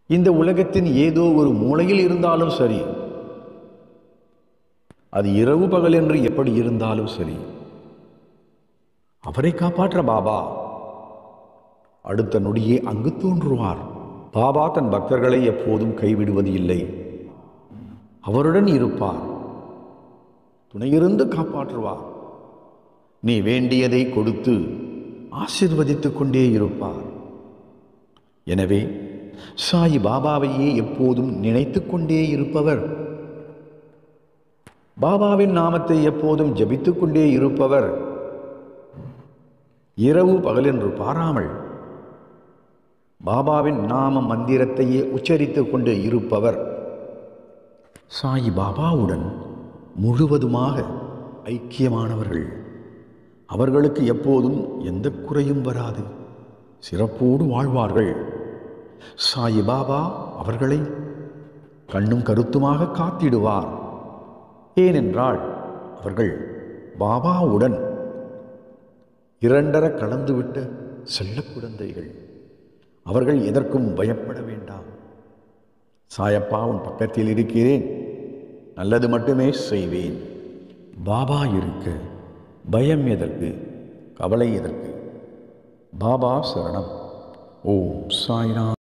இந்த உலகத்தின் ஏதோ ஒரு மூலையில் இருந்தாலும் சரி அது இரவு பகல் என்று எப்படி இருந்தாலும் சரி அவரை காப்பாற்ற பாபா அடுத்த நொடியே அங்கு தோன்றுவார் பாபா தன் பக்தர்களை எப்போதும் கைவிடுவது இல்லை அவருடன் இருப்பார் துணையிருந்து காப்பாற்றுவார் நீ வேண்டியதை கொடுத்து ஆசிர்வதித்துக் கொண்டே இருப்பார் எனவே சாய் பாபாவையே எப்போதும் நினைத்துக் கொண்டே இருப்பவர் பாபாவின் நாமத்தை எப்போதும் ஜபித்துக் கொண்டே இருப்பவர் இரவு பகலென்று பாராமல் பாபாவின் நாம மந்திரத்தையே உச்சரித்துக் கொண்டு இருப்பவர் சாய் பாபாவுடன் முழுவதுமாக ஐக்கியமானவர்கள் அவர்களுக்கு எப்போதும் எந்த குறையும் வராது சிறப்போடு வாழ்வார்கள் சாய் பாபா அவர்களை கண்ணும் கருத்துமாக காத்திடுவார் ஏனென்றால் அவர்கள் பாபாவுடன் இரண்டர கலந்துவிட்ட செல்ல குழந்தைகள் அவர்கள் எதற்கும் பயப்பட வேண்டாம் சாயப்பா உன் பக்கத்தில் இருக்கிறேன் நல்லது மட்டுமே செய்வேன் பாபா இருக்க பயம் எதற்கு கவலை எதற்கு பாபா சரணம் ஓம் சாய்ராம்